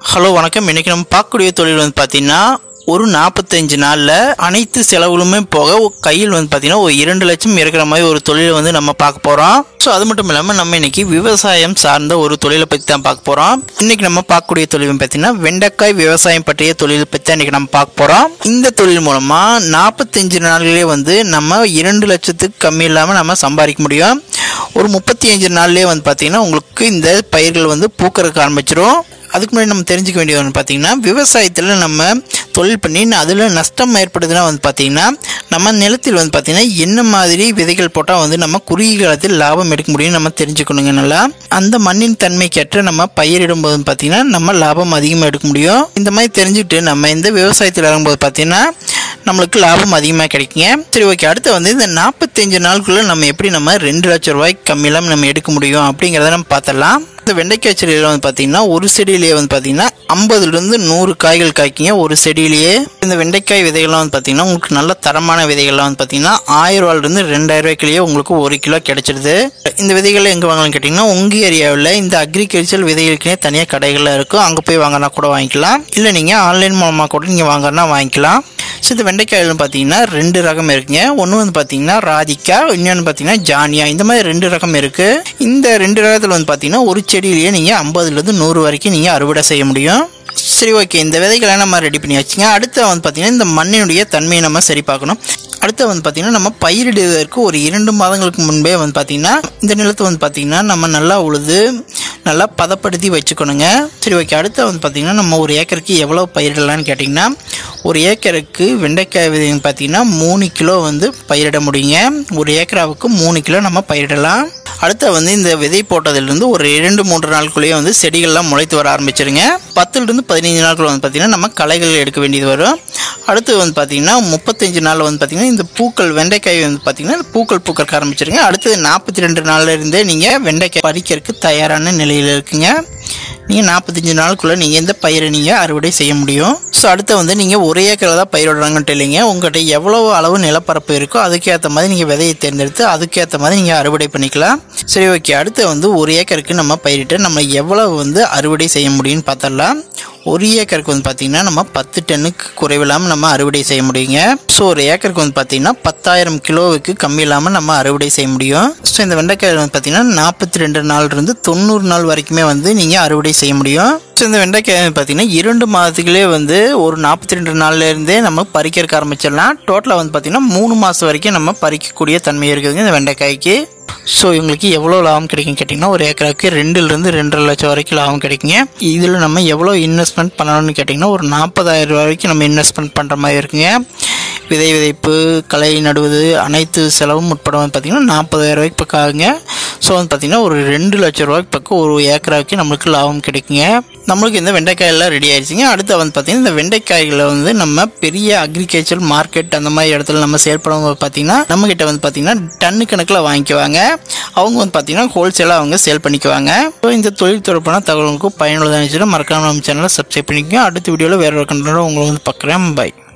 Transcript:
hello வணக்கம் இன்னைக்கு நம்ம பார்க்கக்கூடிய தொழில் வந்து பார்த்தீங்கன்னா ஒரு நாற்பத்தஞ்சு நாளில் அனைத்து செலவுகளுமே போக ஒரு கையில் வந்து பார்த்தீங்கன்னா ஒரு இரண்டு லட்சம் இருக்கிற மாதிரி ஒரு தொழிலை வந்து நம்ம பார்க்க போகிறோம் ஸோ அது மட்டும் இல்லாமல் நம்ம இன்னைக்கு விவசாயம் சார்ந்த ஒரு தொழிலை பற்றி தான் பார்க்க போகிறோம் இன்னைக்கு நம்ம பார்க்கக்கூடிய தொழில் வந்து பார்த்தீங்கன்னா வெண்டைக்காய் விவசாயம் பற்றிய தொழிலை பற்றி தான் இன்னைக்கு நம்ம பார்க்க போகிறோம் இந்த தொழில் மூலமாக நாற்பத்தஞ்சு நாள்களே வந்து நம்ம இரண்டு லட்சத்துக்கு கம்மி இல்லாமல் நம்ம சம்பாதிக்க முடியும் ஒரு முப்பத்தி அஞ்சு நாள்லேயே வந்து பார்த்தீங்கன்னா உங்களுக்கு இந்த பயிர்கள் வந்து பூக்கறதுக்கு ஆரம்பிச்சிரும் அதுக்கு முன்னாடி நம்ம தெரிஞ்சுக்க வேண்டியது ஒன்று பார்த்தீங்கன்னா விவசாயத்தில் நம்ம தொழில் பண்ணி அதில் நஷ்டம் ஏற்படுதுன்னா வந்து பார்த்தீங்கன்னா நம்ம நிலத்தில் வந்து பார்த்தீங்கன்னா என்ன மாதிரி விதைகள் போட்டால் வந்து நம்ம குறுகிய காலத்தில் லாபம் எடுக்க முடியும் நம்ம தெரிஞ்சுக்கணுங்க நல்லா அந்த மண்ணின் தன்மைக்கேற்ற நம்ம பயிரிடும் போது பார்த்தீங்கன்னா நம்ம லாபம் அதிகமாக எடுக்க முடியும் இந்த மாதிரி தெரிஞ்சுக்கிட்டு நம்ம இந்த விவசாயத்தில் இறங்கும்போது பார்த்தீங்கன்னா நம்மளுக்கு லாபம் அதிகமாக கிடைக்குங்க சரி ஓகே அடுத்து வந்து இந்த நாற்பத்தஞ்சு நாளுக்குள்ள நம்ம எப்படி நம்ம ரெண்டு லட்சம் ரூபாய்க்கு கம்மியெல்லாம் நம்ம எடுக்க முடியும் அப்படிங்கிறத நம்ம பார்த்துடலாம் இந்த வெண்டைக்காய் செடியில் வந்து பார்த்தீங்கன்னா ஒரு செடியிலேயே வந்து பார்த்தீங்கன்னா ஐம்பதுலேருந்து நூறு காய்கள் காய்க்குங்க ஒரு செடியிலேயே இந்த வெண்டைக்காய் விதைகள்லாம் வந்து பார்த்தீங்கன்னா உங்களுக்கு நல்ல தரமான விதைகள்லாம் வந்து பார்த்தீங்கன்னா ஆயிரம் ரூபாயிலிருந்து ரெண்டாயிரம் ரூபாய்க்குள்ளேயே உங்களுக்கு ஒரு கிலோ கிடைச்சிடுது இந்த விதைகள் எங்கே வாங்கலாம்னு கேட்டிங்கன்னா உங்கள் ஏரியாவில் இந்த அக்ரிகல்ச்சர் விதைகளுக்குனே தனியாக கடைகள்லாம் இருக்கும் அங்கே போய் வாங்கினா கூட வாங்கிக்கலாம் இல்லை நீங்கள் ஆன்லைன் மூலமாக கூட நீங்கள் வாங்கினா வாங்கிக்கலாம் ஸோ இந்த வெண்டைக்காயில் பார்த்தீங்கன்னா ரெண்டு ரகம் இருக்குங்க ஒன்று வந்து பார்த்தீங்கன்னா ராதிகா இன்னொன்று பார்த்தீங்கன்னா ஜானியா இந்த மாதிரி ரெண்டு ரகம் இருக்குது இந்த ரெண்டு ரகத்தில் வந்து பார்த்தீங்கன்னா ஒரு செடியிலேயே நீங்கள் ஐம்பதுலேருந்து நூறு வரைக்கும் நீங்கள் அறுவடை செய்ய முடியும் சரி ஓகே இந்த விதைகளை நம்ம ரெடி பண்ணி வச்சுங்க அடுத்து வந்து பார்த்தீங்கன்னா இந்த மண்ணினுடைய தன்மையை நம்ம சரி பார்க்கணும் அடுத்து வந்து பார்த்திங்கன்னா நம்ம பயிரிடுவதற்கு ஒரு இரண்டு மாதங்களுக்கு முன்பே வந்து பார்த்திங்கன்னா இந்த நிலத்தை வந்து பார்த்திங்கன்னா நம்ம நல்லா உழுது நல்லா பதப்படுத்தி வச்சுக்கணுங்க சரி ஓகே அடுத்து வந்து பார்த்திங்கன்னா நம்ம ஒரு ஏக்கருக்கு எவ்வளோ பயிரிடலாம்னு கேட்டிங்கன்னா ஒரு ஏக்கருக்கு வெண்டைக்காய் விதை பார்த்திங்கன்னா மூணு கிலோ வந்து பயிரிட முடியுங்க ஒரு ஏக்கராவுக்கு மூணு கிலோ நம்ம பயிரிடலாம் அடுத்து வந்து இந்த விதை போட்டதுலேருந்து ஒரு இரண்டு மூன்று நாளுக்குள்ளேயே வந்து செடிகள்லாம் முளைத்து வர ஆரம்பிச்சிருங்க பத்துலேருந்து பதினைஞ்சு நாட்கள் வந்து பார்த்திங்கன்னா நம்ம களைகள் எடுக்க வேண்டியது வரும் அடுத்து வந்து பார்த்திங்கன்னா முப்பத்தஞ்சு நாள் வந்து பார்த்திங்கன்னா இந்த பூக்கள் வெண்டைக்காய் வந்து பார்த்திங்கன்னா பூக்கள் பூக்கறக்க ஆரம்பிச்சிருங்க அடுத்தது நாற்பத்தி ரெண்டு நாள்ல இருந்தே நீங்கள் வெண்டைக்காய் பறிக்கிறதுக்கு தயாரான நிலையில் இருக்குங்க நீங்கள் நாற்பத்தஞ்சு நாளுக்குள்ளே நீங்கள் இந்த பயிரை நீங்கள் அறுவடை செய்ய முடியும் ஸோ அடுத்து வந்து நீங்கள் ஒரே ஏக்கரில் தான் பயிரிடுறாங்கன்ட்டு இல்லைங்க உங்கள்கிட்ட எவ்வளோ அளவு நிலப்பரப்பு இருக்கோ அதுக்கேற்ற மாதிரி நீங்கள் விதையை தேர்ந்தெடுத்து அதுக்கேற்ற மாதிரி நீங்கள் அறுவடை பண்ணிக்கலாம் சரி ஓகே அடுத்து வந்து ஒரு ஏக்கருக்கு நம்ம பயிரிட்டு நம்ம எவ்வளவு வந்து அறுவடை செய்ய முடியும்னு பார்த்தரலாம் ஒரு ஏக்கருக்கு வந்து பார்த்திங்கன்னா நம்ம பத்து டன்னுக்கு குறைவில்லாமல் நம்ம அறுவடை செய்ய முடியுங்க ஸோ ஒரு ஏக்கருக்கு வந்து பார்த்திங்கன்னா பத்தாயிரம் கிலோவுக்கு கம்மி இல்லாமல் நம்ம அறுவடை செய்ய முடியும் ஸோ இந்த வெண்டைக்காய் வந்து பார்த்திங்கன்னா நாற்பத்தி ரெண்டு நாள்லேருந்து தொண்ணூறு நாள் வரைக்குமே வந்து நீங்கள் அறுவடை செய்ய முடியும் ஸோ இந்த வெண்டைக்காய் வந்து பார்த்திங்கன்னா இரண்டு மாதத்துக்குள்ளே வந்து ஒரு நாற்பத்தி ரெண்டு நாள்லேருந்தே நம்ம பறிக்கிறதுக்கு ஆரம்பிச்சிடலாம் டோட்டலாக வந்து பார்த்திங்கன்னா மூணு மாதம் வரைக்கும் நம்ம பறிக்கக்கூடிய தன்மை இருக்குதுங்க இந்த வெண்டைக்காய்க்கு ஸோ இவங்களுக்கு எவ்வளோ லாபம் கிடைக்கும் கேட்டிங்கன்னா ஒரு ஏக்கராவுக்கு ரெண்டுலேருந்து ரெண்டரை லட்சம் வரைக்கும் லாபம் கிடைக்குங்க இதில் நம்ம எவ்வளோ இன்வெஸ்ட்மெண்ட் பண்ணணும்னு கேட்டிங்கன்னா ஒரு நாற்பதாயிரம் ரூபா வரைக்கும் நம்ம இன்வெஸ்ட்மெண்ட் பண்ணுற மாதிரி இருக்குங்க விதை விதைப்பு களை நடுவது அனைத்து செலவும் உட்பட வந்து பார்த்திங்கன்னா நாற்பதாயிரம் ரூபாய்க்கு பக்கம் ஆகுங்க ஸோ வந்து பார்த்திங்கன்னா ஒரு ரெண்டு லட்ச ரூபாய்க்கு பக்கம் ஒரு ஏக்கராவுக்கு நம்மளுக்கு லாபம் கிடைக்குங்க நம்மளுக்கு இந்த வெண்டைக்காயெல்லாம் ரெடி ஆயிடுச்சுங்க அடுத்து வந்து பார்த்திங்கன்னா இந்த வெண்டைக்காய்களை வந்து நம்ம பெரிய அக்ரிகல்ச்சர் மார்க்கெட் அந்த மாதிரி இடத்துல நம்ம சேல் பண்ணும்போது பார்த்திங்கன்னா நம்மக்கிட்ட வந்து பார்த்திங்கன்னா டன்னு கணக்கில் வாங்கிக்குவாங்க அவங்க வந்து பார்த்திங்கன்னா ஹோல்சேலாக அவங்க சேல் பண்ணிக்குவாங்க ஸோ இந்த தொழில் தொடர்பான தகவலுக்கும் பயனுள்ளதாக இருந்துச்சுன்னா மறக்காம நம்ம சேனலை சப்ஸ்கிரைப் பண்ணிக்கோங்க அடுத்த வீடியோவில் வேற ஒரு கண்டனோட உங்களை வந்து பார்க்குறேன் பை